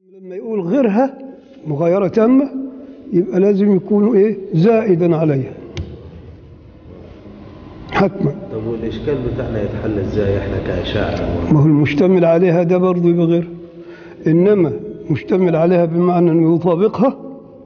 لما يقول غيرها مغايرة تامة يبقى لازم يكون ايه زائدا عليها حتما طب والإشكال بتاعنا يتحل إزاي إحنا كأشاعرة ما هو المشتمل عليها ده برضه يبقى غير انما مشتمل عليها بمعنى انه يطابقها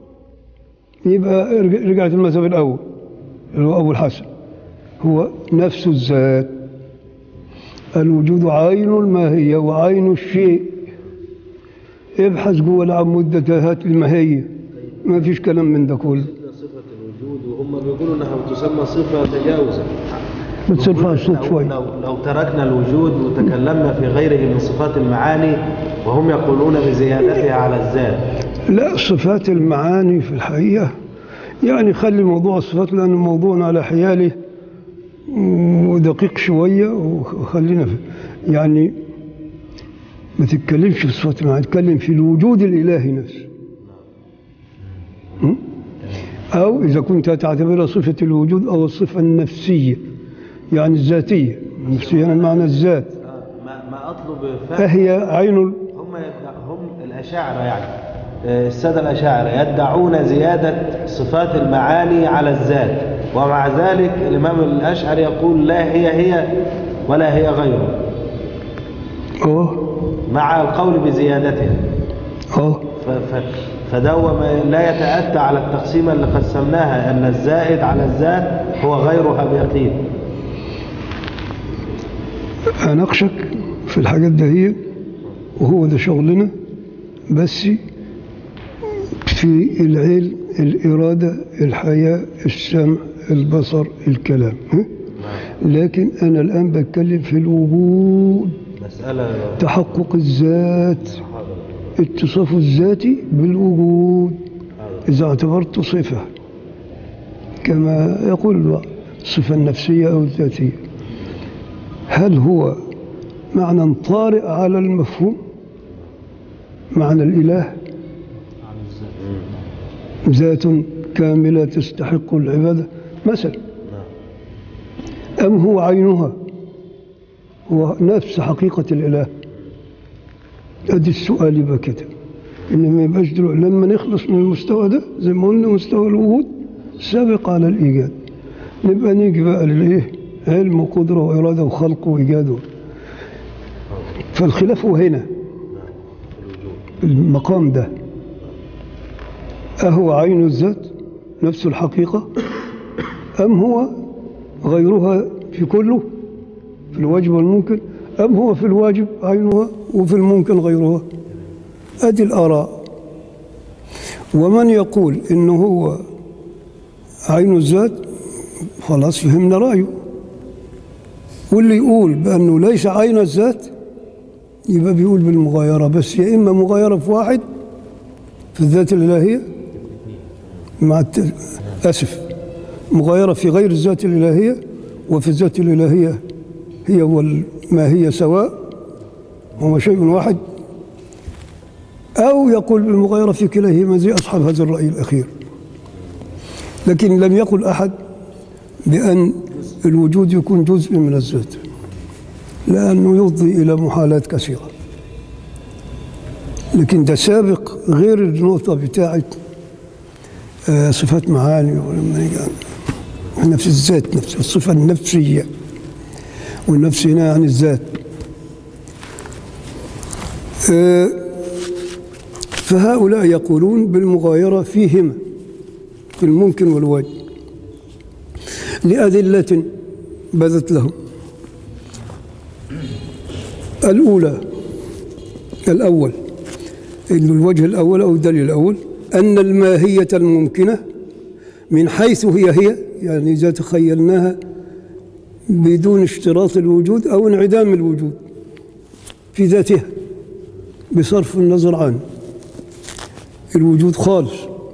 يبقى رج- رجعت المذهب الاول اللي هو ابو الحسن هو نفس الذات الوجود عين الماهيه وعين الشيء ابحث جوه العمود ده هات الماهيه ما فيش كلام من ده كله صفة الوجود وهم بيقولوا إنها تسمى صفة تجاوزا بتصرفها الصوت لو, شويه لو, لو تركنا الوجود وتكلمنا في غيره من صفات المعاني وهم يقولون بزيادتها على الذات لا صفات المعاني في الحقيقة يعني خلي موضوع الصفات لأن موضوعنا على حياله ودقيق شوية وخلينا في يعني ما تتكلمش في صفات المعاني تتكلم في الوجود الإلهي نفسه م? أو إذا كنت تعتبرها صفة الوجود أو الصفة النفسية يعني الذاتية النفسية يعني معنى الذات آه، ما, ما أطلب فهم فهي عين ال- هم يدع- هم الأشاعرة يعني آه، السادة الأشاعرة يدعون زيادة صفات المعاني على الذات ومع ذلك الإمام الأشعري يقول لا هي هي ولا هي غيره اه مع القول بزيادتها اه ف- ف- فده ما لا يتأتى على التقسيمة اللي قسمناها أن الزائد على الذات هو غيرها بيقين أناقشك في الحاجات دهي وهو ده شغلنا بس في العلم الإرادة الحياة السمع البصر الكلام ها؟ لكن أنا الآن بتكلم في الوجود مسألة تحقق الذات اتصاف الذاتي بالوجود إذا اعتبرت صفة كما يقول البعض الصفة النفسية أو الذاتية هل هو معنى طارئ على المفهوم معنى الإله ذات كاملة تستحق العبادة مثلا أم هو عينها هو نفس حقيقة الإله أدي السؤال يبقى كده إنما يبقاش دلوقتي لما نخلص من المستوى ده زي ما قلنا مستوى الوجود سابق على الإيجاد نبقى نيجي بقى للإيه علم وقدرة وإرادة وخلق وإيجاد فالخلاف هو هنا المقام ده أهو عين الذات نفس الحقيقة أم هو غيرها في كله في الواجب والممكن أم هو في الواجب عينها وفي الممكن غيرها أدي الآراء ومن يقول إنه هو عين الذات خلاص فهمنا رأيه واللي يقول بأنه ليس عين الذات يبقى بيقول بالمغايرة بس يا إما مغايرة في واحد في الذات الإلهية مع الت... آسف مغايرة في غير الذات الإلهية وفي الذات الإلهية هي وما هي سواء هما شيء واحد أو يقول بالمغايرة في كليهما زي أصحاب هذا الرأي الأخير لكن لم يقل أحد بأن الوجود يكون جزء من الذات لأنه يفضي إلى محالات كثيرة لكن ده سابق غير النقطة بتاعت آه، صفات معاني ولما نيجي عن- نفس الذات نفس الصفة النفسية والنفس هنا عن الذات آه، فهؤلاء يقولون بالمغايرة فيهما في الممكن والواجب لأدلة بدت لهم الأولى الأول إن الوجه الأول أو الدليل الأول أن الماهية الممكنة من حيث هي هي يعني إذا تخيلناها بدون اشتراط الوجود أو انعدام الوجود في ذاتها بصرف النظر عن الوجود خالص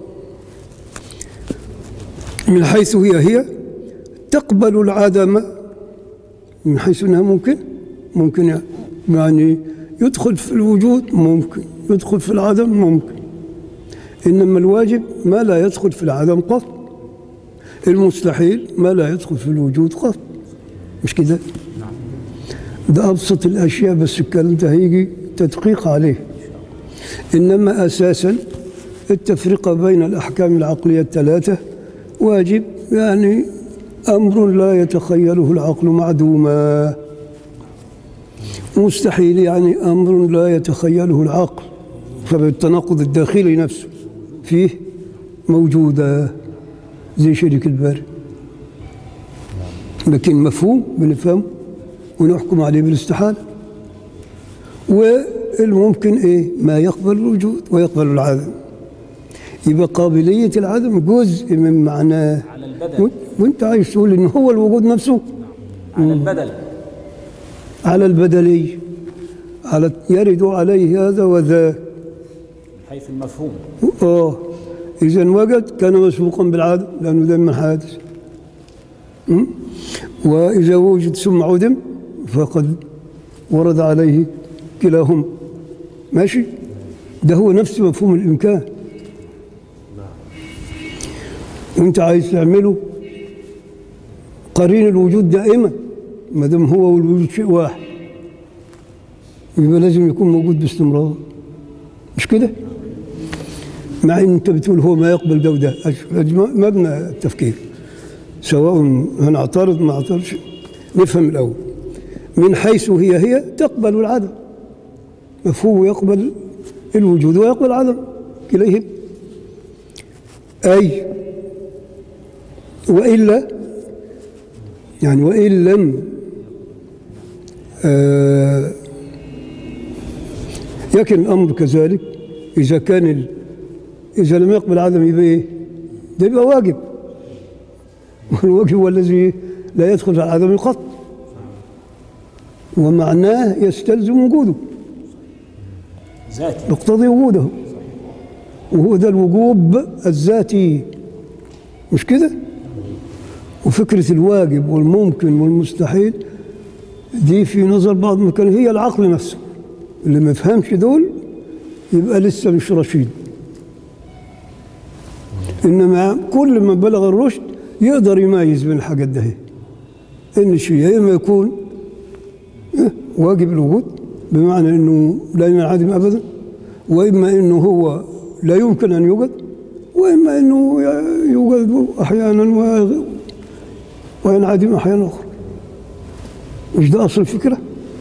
من حيث هي هي تقبل العدم من حيث انها ممكن ممكن يعني يدخل في الوجود ممكن يدخل في العدم ممكن انما الواجب ما لا يدخل في العدم قط المستحيل ما لا يدخل في الوجود قط مش كده ده ابسط الاشياء بس الكلام ده هيجي تدقيق عليه إنما أساسا التفرقة بين الأحكام العقلية الثلاثة واجب يعني أمر لا يتخيله العقل معدوما مستحيل يعني أمر لا يتخيله العقل فبالتناقض الداخلي نفسه فيه موجودة زي شريك الباري لكن مفهوم بنفهمه ونحكم عليه بالاستحالة والممكن إيه ما يقبل الوجود ويقبل العدم يبقى قابلية العدم جزء من معناه على البدل وانت عايز تقول ان هو الوجود نفسه على البدل على البدلية على يرد عليه هذا وذاك من حيث المفهوم اه اذا وجد كان مسبوقا بالعدم لانه دائما حادث م? واذا وجد ثم عدم فقد ورد عليه كلاهما ماشي ده هو نفس مفهوم الامكان وانت عايز تعمله قرين الوجود دائما ما دام هو والوجود شيء واحد يبقى لازم يكون موجود باستمرار مش كده؟ مع ان انت بتقول هو ما يقبل ده وده أش- أج- مبنى التفكير سواء هنعترض ما اعترضش نفهم الاول من حيث هي هي تقبل العدم مفهوم يقبل الوجود ويقبل العدم كليهم اي والا يعني وان لم آه يكن الامر كذلك اذا كان ال إذا لم يقبل عدم يبقى إيه؟ ده يبقى واجب والواجب هو الذي لا يدخل في العدم قط ومعناه يستلزم وجوده ذاتي يقتضي وجوده وهو ده الوجوب الذاتي مش كده؟ وفكرة الواجب والممكن والمستحيل دي في نظر بعض المكان هي العقل نفسه اللي ما يفهمش دول يبقى لسه مش رشيد انما كل ما بلغ الرشد يقدر يميز بين الحاجات ده ان شيء يا اما يكون إيه، واجب الوجود بمعنى انه لا ينعدم ابدا واما انه هو لا يمكن ان يوجد واما انه يوجد احيانا و- وينعدم احيانا اخرى مش ده اصل الفكره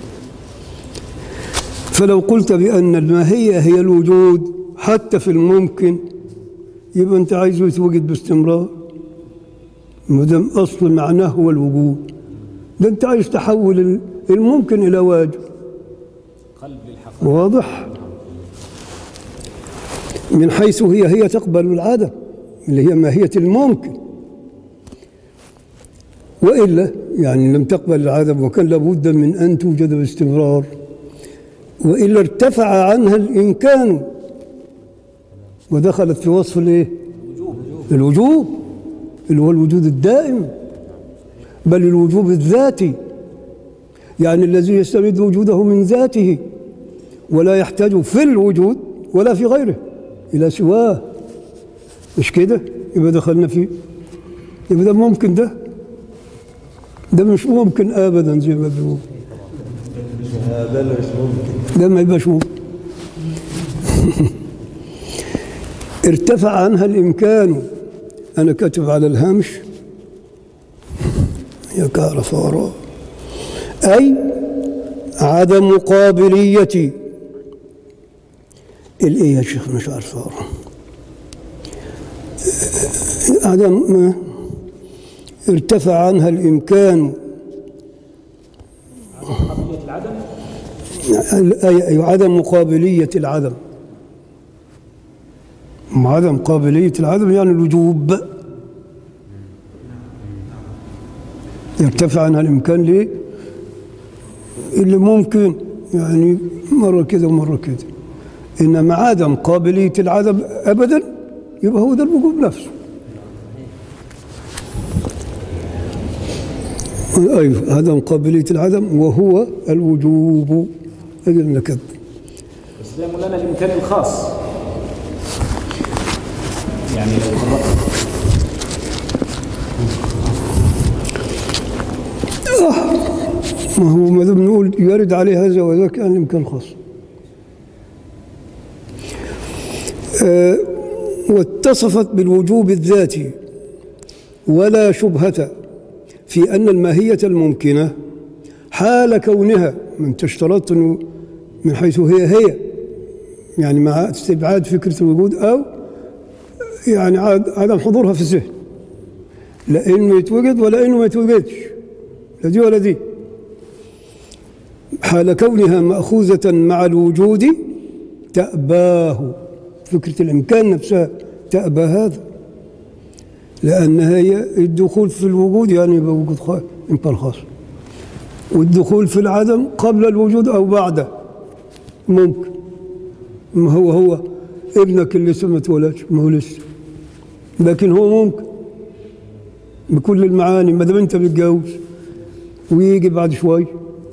فلو قلت بان الماهيه هي الوجود حتى في الممكن يبقى انت عايزه يتوجد باستمرار ما دام اصل معناه هو الوجود ده انت عايز تحول الممكن الى واجب قلب للحقائق واضح من حيث هي هي تقبل العدم اللي هي ماهية الممكن وإلا يعني لم تقبل العدم وكان لابد من أن توجد باستمرار وإلا ارتفع عنها الإمكان ودخلت في وصف الإيه؟ الوجوب اللي هو الوجود الدائم بل الوجوب الذاتي يعني الذي يستمد وجوده من ذاته ولا يحتاج في الوجود ولا في غيره إلى سواه مش كده يبقى دخلنا فيه يبقى ده ممكن ده ده مش ممكن ابدا زي ما بيقول ده اللي مش ممكن ده ما يبقاش ممكن ارتفع عنها الامكان انا كاتب على الهامش يا كعرف وراء اي عدم قابليه الايه يا شيخ مش عارف اقرا عدم ارتفع عنها الامكان قضية العدم الآية أي عدم مقابلية العدم عدم قابلية العدم يعني الوجوب يرتفع عنها الإمكان ليه؟ اللي ممكن يعني مرة كده ومرة كده إنما عدم قابلية العدم أبدا يبقى هو ده الوجوب نفسه أيوه عدم قابلية العدم وهو الوجوب هذا النكد بس ده مولانا الإمكان الخاص يعني لو قررت ما هو ما دام نقول يرد عليه هذا وذاك يعني الإمكان خاص آه، واتصفت بالوجوب الذاتي ولا شبهة في أن الماهية الممكنة حال كونها من تشترط إنه من حيث هي هي يعني مع استبعاد فكرة الوجود أو يعني عد- عدم حضورها في الذهن لا إنه يتوجد ولا إنه ما يتوجدش لا دي ولا دي حال كونها مأخوذة مع الوجود تأباه فكرة الإمكان نفسها تأبى هذا لأنها هي الدخول في الوجود يعني يبقى وجود خاص إمكان خاص والدخول في العدم قبل الوجود أو بعده ممكن ما هو هو ابنك اللي لسه ما اتولدش ما هو لسه لكن هو ممكن بكل المعاني ما دام انت متجوز ويجي بعد شوي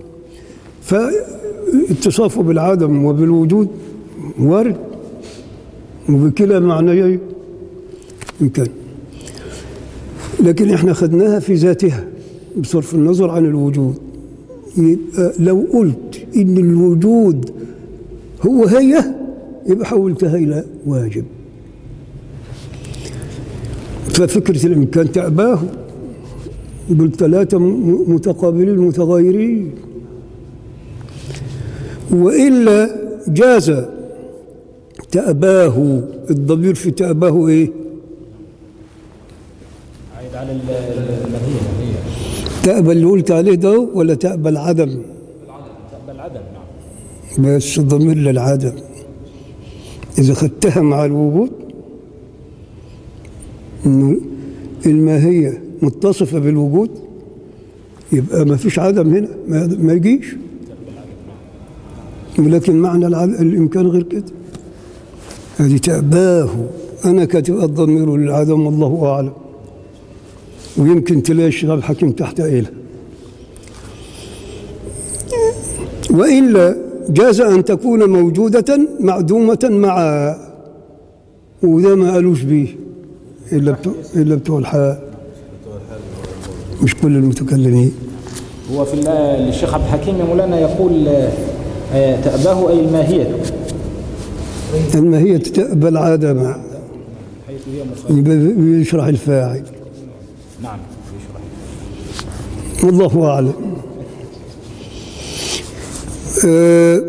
فاتصافه بالعدم وبالوجود وارد وبكلا معنيين يمكن لكن احنا خدناها في ذاتها بصرف النظر عن الوجود يبقى لو قلت ان الوجود هو هي يبقى حولتها الى واجب ففكرة الإمكان تأباه قلت ثلاثة م- متقابلين متغايرين وإلا جاز تأباه الضمير في تأباه إيه عايد على ال- ال- الماهية تأبى اللي قلت عليه ده ولا تأبى العدم تقبل العدم نعم بس ضمير للعدم إذا خدتها مع الوجود إنه الماهية متصفة بالوجود يبقى ما فيش عدم هنا ما, ما يجيش ولكن معنى العدم الإمكان غير كده هذه تأباه أنا كاتب الضمير للعدم والله أعلم ويمكن تلاقي الشيخ الحكيم تحت إله وإلا جاز أن تكون موجودة معدومة مع وده ما قالوش بيه إلا بتوع, إلا بتوع الحال مش كل المتكلمين هو في ال- الشيخ عبد الحكيم يا مولانا يقول آه، آه، تأباه أي الماهية الماهية تقبل عدم حيث هي مصاب يبقى بيشرح الفاعل نعم يشرح والله أعلم أه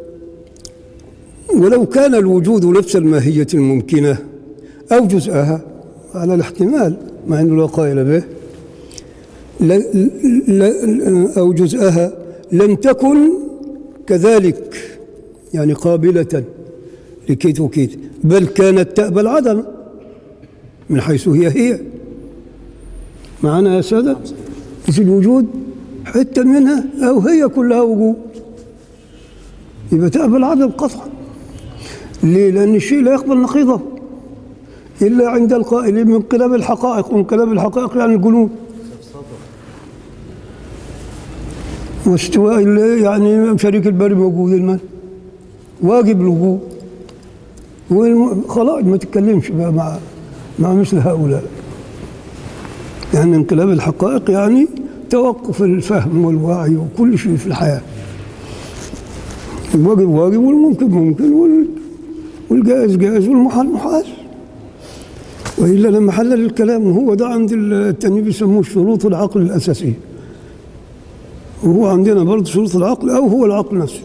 ولو كان الوجود نفس الماهية الممكنة أو جزءها على الاحتمال مع أنه لا قائل به لا لا أو جزءها لم تكن كذلك يعني قابلة لكيت وكيت بل كانت تأبى العدم من حيث هي هي معنا يا سادة في الوجود حتة منها أو هي كلها وجود يبقى تقبل العدم قطعا ليه؟ لأن الشيء لا يقبل نقيضه إلا عند القائل من انقلاب الحقائق وانقلاب الحقائق يعني الجنود واستواء ال- يعني شريك البر موجود المال واجب الوجود والم- خلاص ما تتكلمش بقى مع مع مثل هؤلاء يعني انقلاب الحقائق يعني توقف الفهم والوعي وكل شيء في الحياة الواجب واجب والممكن ممكن وال- والجائز جائز والمحال محال وإلا لما حلل الكلام هو ده عند التاني بيسموه شروط العقل الأساسية وهو عندنا برضه شروط العقل أو هو العقل نفسه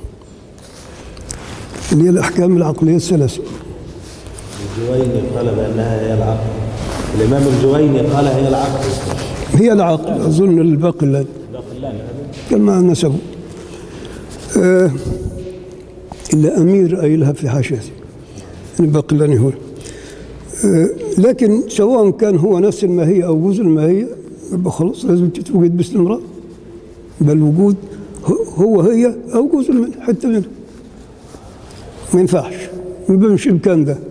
اللي هي الأحكام العقلية الثلاثة الجويني قال بأنها هي العقل الإمام الجويني قال هي العقل هي العقل أظن الباقي لا كما نسبوا آه إلا أمير قايلها في حاشيته الباقلاني هو آه لكن سواء كان هو نفس الماهية أو جزء الماهية يبقى خلاص لازم تتوجد باستمرار بل وجود هو- هو هي أو جزء منها حتة منها ما ينفعش يبقى مش إمكان ده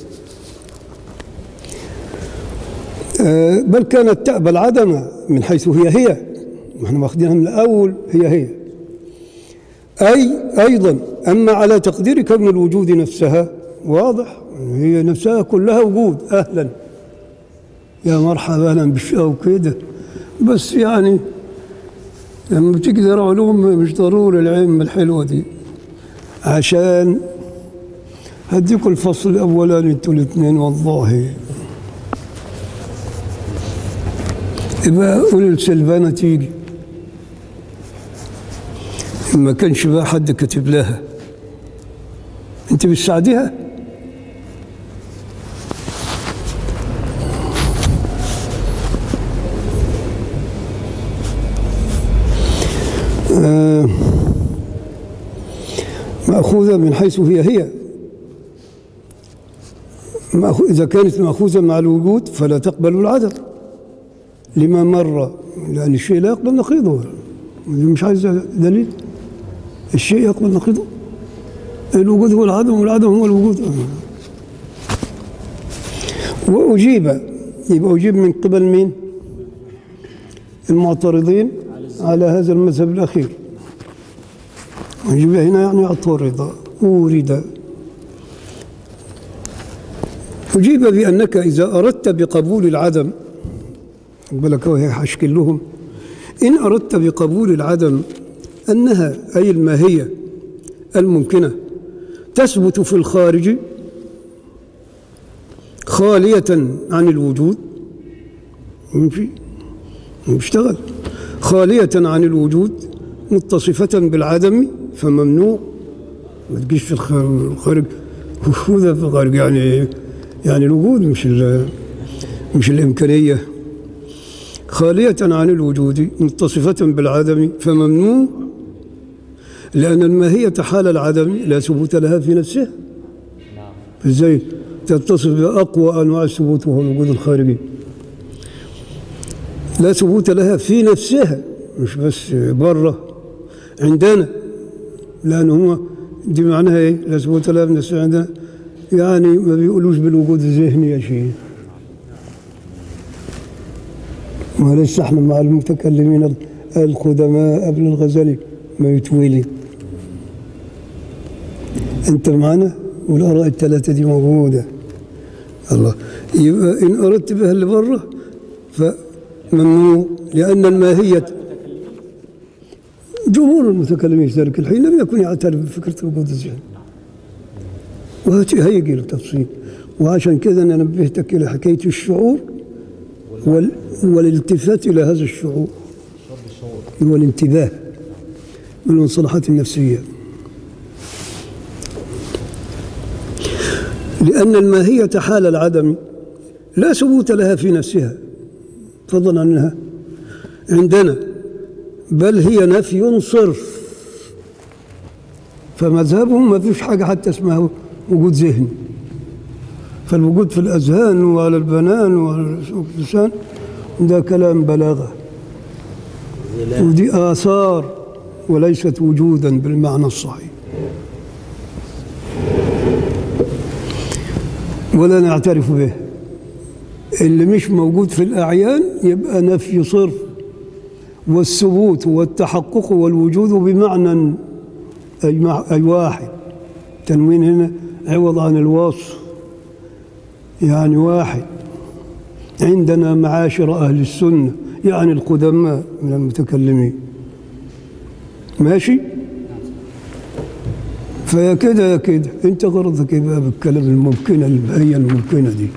آه، بل كانت تأبى العدم من حيث هي هي ما احنا واخدينها من الأول هي هي أي أيضا أما على تقدير كون الوجود نفسها واضح هي نفسها كلها وجود أهلا يا مرحبا أهلا بالشقة وكده بس يعني لما بتقدر علوم مش ضروري العلم الحلوة دي عشان هديكوا الفصل الأولاني انتوا الاثنين والله يبقى قول لسلفانا تيجي ما كانش بقى حد كاتب لها انت بتساعديها آه، مأخوذة من حيث هي هي مأخو- إذا كانت مأخوذة مع الوجود فلا تقبل العدم لما مر لأن الشيء لا يقبل نقيضه مش عايز دليل الشيء يقبل نقيضه الوجود هو العدم والعدم هو الوجود وأجيب يبقى أجيب من قبل مين المعترضين على هذا المذهب الأخير أجيب هنا يعني اعترض أورد أجيب بأنك إذا أردت بقبول العدم خد بالك هو هشكل لهم إن أردت بقبول العدم أنها أي الماهية الممكنة تثبت في الخارج خالية عن الوجود يمشي يشتغل خالية عن الوجود متصفة بالعدم فممنوع ما تجيش في الخ- الخارج وجودها في الخارج يعني يعني الوجود مش ال- مش الإمكانية خالية عن الوجود متصفة بالعدم فممنوع لأن الماهية حال العدم لا ثبوت لها في نفسها ازاي تتصف بأقوى أنواع الثبوت وهو الوجود الخارجي لا ثبوت لها في نفسها مش بس بره عندنا لأن هو دي معناها إيه لا ثبوت لها في نفسها عندنا يعني ما بيقولوش بالوجود الذهني يا شيخ ما لسه احنا مع المتكلمين القدماء قبل الغزالي ما يتولي انت معنا والاراء الثلاثه دي موجوده الله يبقى ان اردت بها اللي بره فممنوع لان الماهيه جمهور المتكلمين في ذلك الحين لم يكن يعترف بفكره الوجود الذهني وهيجي له تفصيل وعشان كذا انا نبهتك الى حكايه الشعور وال والالتفات الى هذا الشعور والانتباه من المصطلحات النفسيه لأن الماهية حال العدم لا ثبوت لها في نفسها فضلا عنها عندنا بل هي نفي صرف فمذهبهم ما فيش حاجة حتى اسمها وجود ذهني فالوجود في الأذهان وعلى البنان وعلى اللسان ده كلام بلاغة ودي آثار وليست وجودا بالمعنى الصحيح ولا نعترف به اللي مش موجود في الأعيان يبقى نفي صرف والثبوت والتحقق والوجود بمعنى أي, مع أي واحد تنوين هنا عوض عن الوصف يعني واحد عندنا معاشر أهل السنة يعني القدماء من المتكلمين ماشي فيا كده يا كده انت غرضك ايه بقى بالكلام الممكنه البهيه الممكنه دي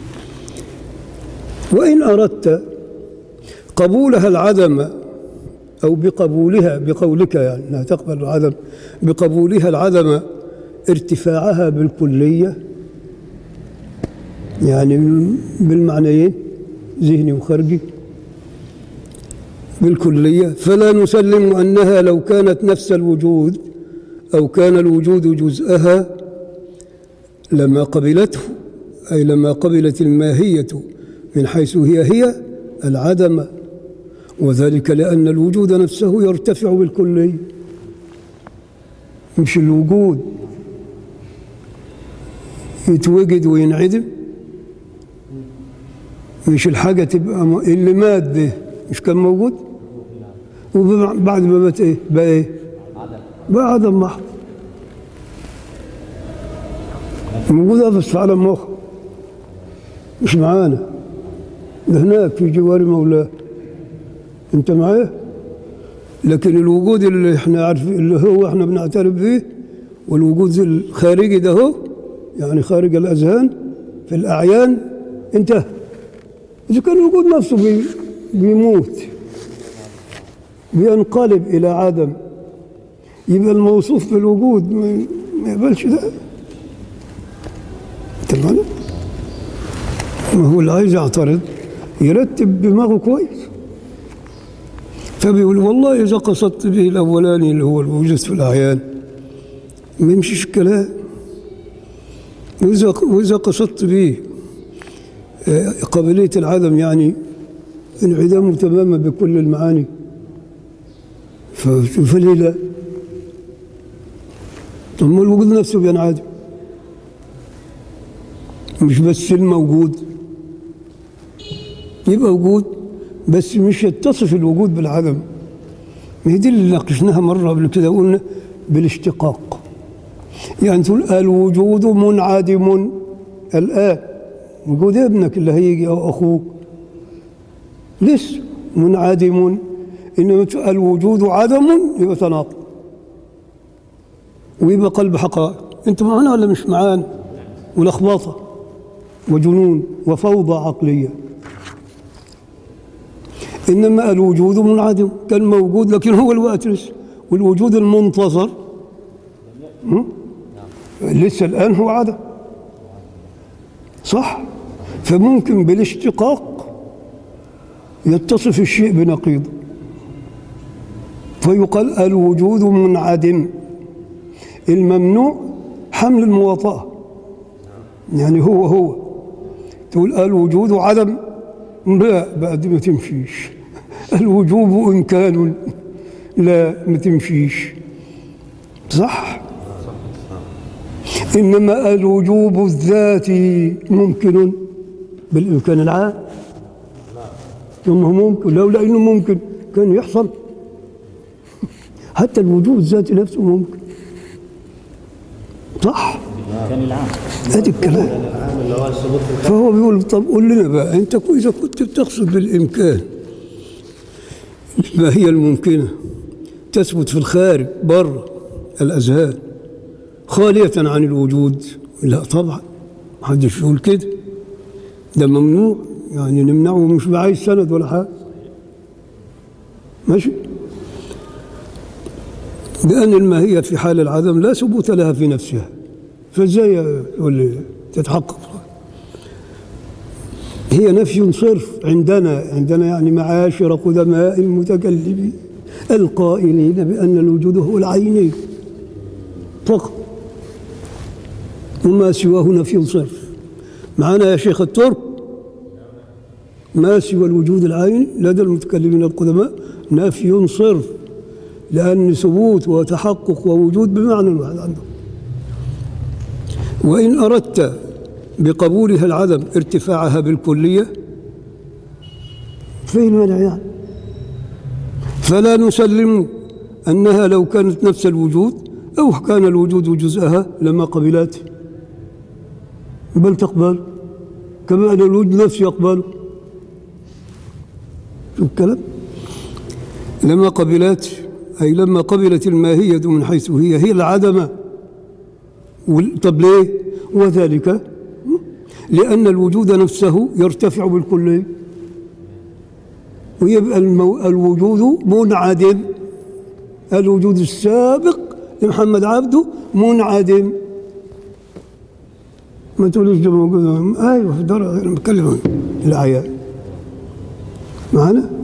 وان اردت قبولها العدم او بقبولها بقولك يعني انها تقبل العدم بقبولها العدم ارتفاعها بالكليه يعني بالمعنيين ذهني وخارجي بالكليه فلا نسلم انها لو كانت نفس الوجود أو كان الوجود جزءها لما قبلته أي لما قبلت الماهية من حيث هي هي العدم وذلك لأن الوجود نفسه يرتفع بالكلية مش الوجود يتوجد وينعدم مش الحاجة تبقى م... اللي مات ده مش كان موجود وبعد ما مات ايه بقى ايه بقى عدم محض موجودة بس في عالم مخ مش معانا ده هناك في جوار مولاه انت معايا لكن الوجود اللي احنا عارفين اللي هو احنا بنعترف به والوجود الخارجي ده هو يعني خارج الأذهان في الأعيان انتهى إذا كان الوجود نفسه بي بيموت بينقلب إلى عدم يبقى الموصوف بالوجود ما ما يقبلش ده تمام ما هو اللي عايز يعترض يرتب دماغه كويس فبيقول والله إذا قصدت به الأولاني اللي هو الوجود في الأعيان ما يمشيش الكلام وإذا وإذا قصدت به آه، قابلية العدم يعني انعدامه تماما بكل المعاني ف- فليه لا؟ طب ما الوجود نفسه بينعدم مش بس الموجود يبقى وجود بس مش يتصف الوجود بالعدم ما هي دي اللي ناقشناها مرة قبل كده قلنا بالاشتقاق يعني تقول الوجود منعدم الآن وجود ابنك اللي هيجي أو أخوك لسه منعدم إنما تقول الوجود عدم يبقى تناقض ويبقى قلب حقائق أنت معانا ولا مش معانا ولخبطة وجنون وفوضى عقلية إنما الوجود منعدم كان موجود لكن هو الوقت لسه والوجود المنتظر م? لسه الآن هو عدم صح فممكن بالاشتقاق يتصف الشيء بنقيضه فيقال الوجود منعدم الممنوع حمل المواطأة يعني هو هو تقول الوجود عدم لا بقى دي ما تمشيش الوجوب إمكان لا ما تمشيش صح إنما الوجوب الذاتي ممكن بالإمكان العام ثم هو ممكن لولا إنه ممكن كان يحصل حتى الوجوب الذاتي نفسه ممكن صح كان العام هذا الكلام العام اللي هو الثبوت في الخلق فهو بيقول طب قول لنا بقى انت كو- اذا كنت بتقصد بالامكان ما هي الممكنه تثبت في الخارج بره الاذهان خاليه عن الوجود لا طبعا ما حدش يقول كده ده ممنوع يعني نمنعه مش بعايز سند ولا حاجه ماشي لأن الماهية في حال العدم لا ثبوت لها في نفسها فازاي يقول لي تتحقق هي نفي صرف عندنا عندنا يعني معاشر قدماء المتكلمين القائلين بأن الوجود هو العيني فقط وما سواه نفي صرف معنا يا شيخ الترك ما سوى الوجود العيني لدى المتكلمين القدماء نفي صرف لأن ثبوت وتحقق ووجود بمعنى واحد عندهم وإن أردت بقبولها العدم ارتفاعها بالكلية فين منع يعني فلا نسلم أنها لو كانت نفس الوجود أو كان الوجود جزءها لما قبلته بل تقبل كما أن الوجود نفسه يقبل شوف الكلام لما قبلت أي لما قبلت الماهية من حيث هي هي العدم وال- طب ليه وذلك لأن الوجود نفسه يرتفع بالكلية ويبقى المو... الوجود منعدم الوجود السابق لمحمد عبده منعدم ما تقوليش ده موجود ايوه في الدار انا بتكلم عن الاعيان معنا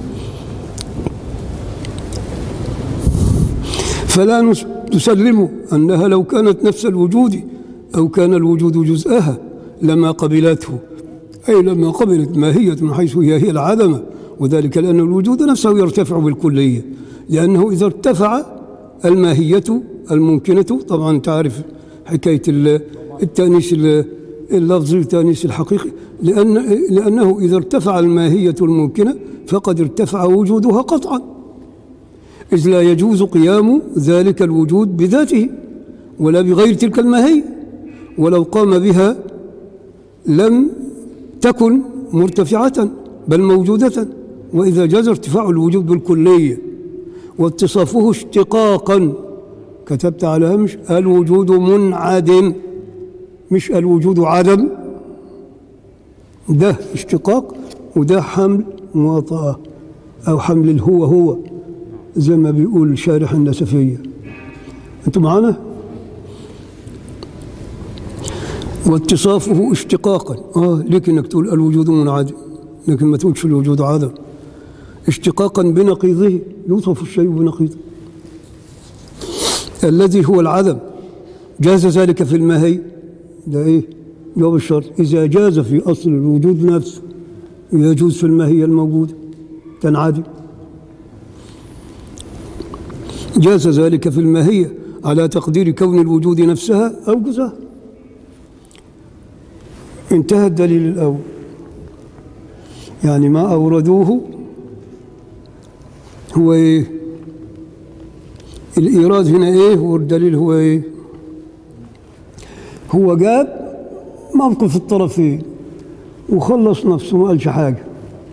فلا نس- تسلم أنها لو كانت نفس الوجود أو كان الوجود جزءها لما قبلته أي لما قبلت ماهية من حيث هي هي العدم وذلك لأن الوجود نفسه يرتفع بالكلية لأنه إذا ارتفع الماهية الممكنة طبعا تعرف حكاية ال- التأنيس ال- اللفظي والتأنيس الحقيقي لأن لأنه إذا ارتفع الماهية الممكنة فقد ارتفع وجودها قطعا إذ لا يجوز قيام ذلك الوجود بذاته ولا بغير تلك الماهية ولو قام بها لم تكن مرتفعة بل موجودة وإذا جاز ارتفاع الوجود بالكلية واتصافه اشتقاقا كتبت على هامش الوجود منعدم مش الوجود عدم ده اشتقاق وده حمل مواطأة أو حمل الهو هو زي ما بيقول شارح النسفية أنتوا معانا؟ واتصافه اشتقاقا اه ليك انك تقول الوجود منعدم لكن ما تقولش الوجود عدم اشتقاقا بنقيضه يوصف الشيء بنقيضه الذي هو العدم جاز ذلك في الماهي ده ايه جواب الشرط اذا جاز في اصل الوجود نفسه يجوز في الماهيه الموجوده تنعدم جاز ذلك في الماهيه على تقدير كون الوجود نفسها او جزاها انتهى الدليل الأول يعني ما أوردوه هو إيه الإيراد هنا إيه والدليل هو إيه هو جاب موقف الطرفين وخلص نفسه ما قالش حاجة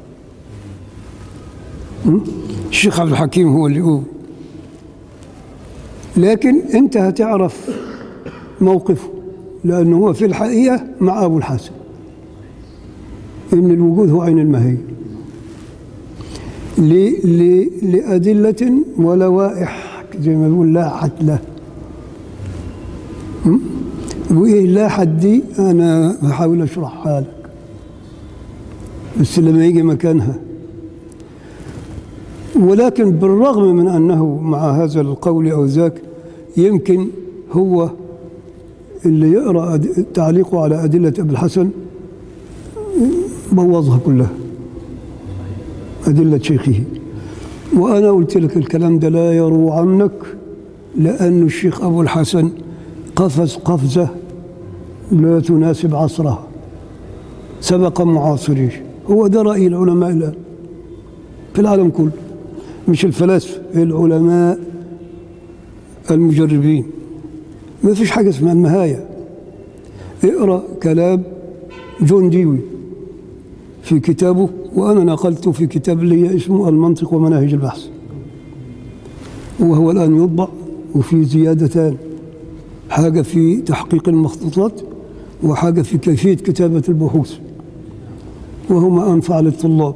م? الشيخ عبد الحكيم هو اللي يقول لكن أنت هتعرف موقفه لأنه هو في الحقيقة مع أبو الحسن إن الوجود هو عين الماهية ل- ل- لأدلة ولوائح زي ما بيقول لا حد له م? وإيه لا حد دي أنا بحاول أشرحها لك بس لما يجي مكانها ولكن بالرغم من أنه مع هذا القول أو ذاك يمكن هو اللي يقرأ أد- تعليقه على أدلة أبي الحسن بوظها كلها أدلة شيخه وأنا قلت لك الكلام ده لا يروى عنك لأن الشيخ أبو الحسن قفز قفزة لا تناسب عصرها سبق معاصريه هو ده رأي العلماء الآن في العالم كله مش الفلاسفة العلماء المجربين ما فيش حاجة اسمها النهاية اقرأ كلام جون ديوي في كتابه وأنا نقلته في كتاب لي اسمه المنطق ومناهج البحث وهو الآن يطبع وفي زيادتان حاجة في تحقيق المخطوطات وحاجة في كيفية كتابة البحوث وهما أنفع للطلاب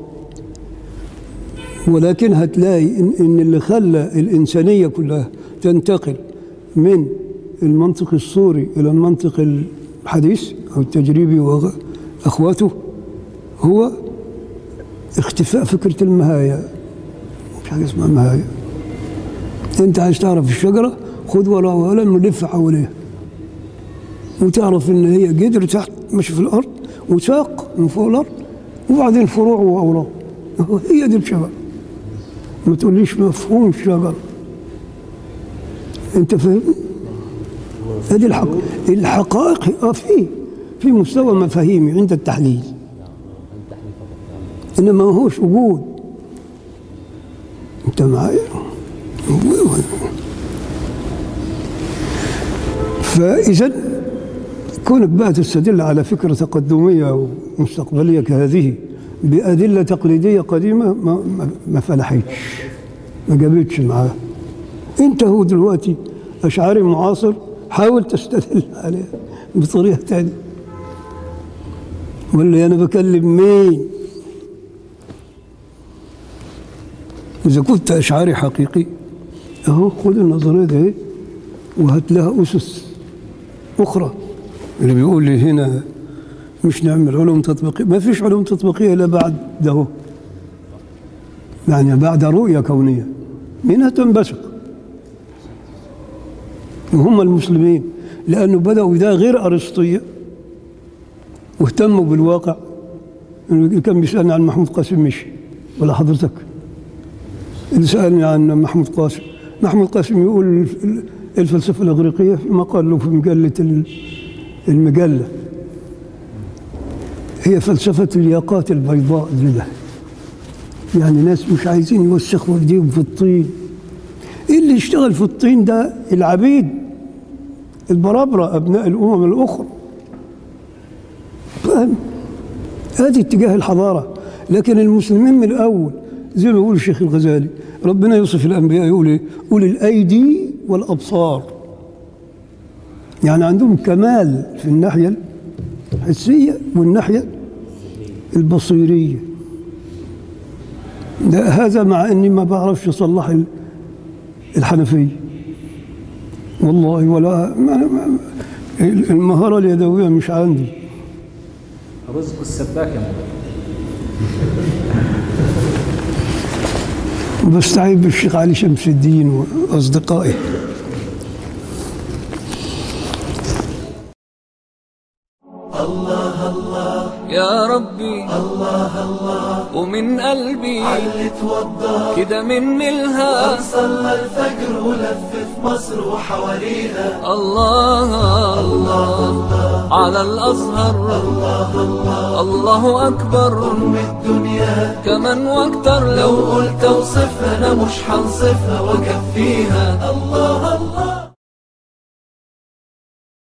ولكن هتلاقي إن, إن اللي خلى الإنسانية كلها تنتقل من المنطق الصوري إلى المنطق الحديث أو التجريبي وأخواته هو اختفاء فكرة المهاية مش حاجة اسمها مهاية أنت عايز تعرف الشجرة خد وراها وقلم ولف حواليها وتعرف إن هي جدر تحت ماشي في الأرض وساق من فوق الأرض وبعدين فروع وأوراق هي دي الشجرة ما تقوليش مفهوم الشجرة أنت فاهم؟ هذه الحق الحقائق اه في في مستوى مفاهيمي عند التحليل انما ما هوش وجود انت معايا فاذا كونك بقى تستدل على فكره تقدميه ومستقبليه كهذه بادله تقليديه قديمه ما ما, ما فلحتش ما جابتش معاه انت هو دلوقتي اشعاري معاصر حاول تستدل عليها بطريقه ثانيه ولا انا بكلم مين اذا كنت اشعاري حقيقي اهو خد النظريه دي وهات لها اسس اخرى اللي بيقول لي هنا مش نعمل علوم تطبيقيه ما فيش علوم تطبيقيه الا بعد ده يعني بعد رؤيه كونيه منها تنبثق وهم المسلمين لأنه بدأوا ده غير أرسطية واهتموا بالواقع اللي كان بيسألني عن محمود قاسم مشي ولا حضرتك اللي سألني عن محمود قاسم محمود قاسم يقول الفلسفة الإغريقية في مقال له في مجلة المجلة هي فلسفة الياقات البيضاء لله يعني ناس مش عايزين يوسخوا ايديهم في الطين اللي يشتغل في الطين ده العبيد البرابرة أبناء الأمم الأخرى فاهم هذه اتجاه الحضارة لكن المسلمين من الأول زي ما يقول الشيخ الغزالي ربنا يوصف الأنبياء يقول إيه؟ أولي الأيدي والأبصار يعني عندهم كمال في الناحية الحسية والناحية البصيرية ده هذا مع اني ما بعرفش اصلح ال- الحنفية والله ولا ما ما المهارة اليدوية مش عندي رزق السباك يا مولانا بستعين بالشيخ علي شمس الدين وأصدقائه يا ربي الله الله ومن قلبي علي توضى كده من ملها صلى الفجر ولف في مصر وحواليها الله الله على الأزهر الله أكبر أم الدنيا كمان واكتر لو لو قلت اوصفها انا مش هنصفها واكفيها الله الله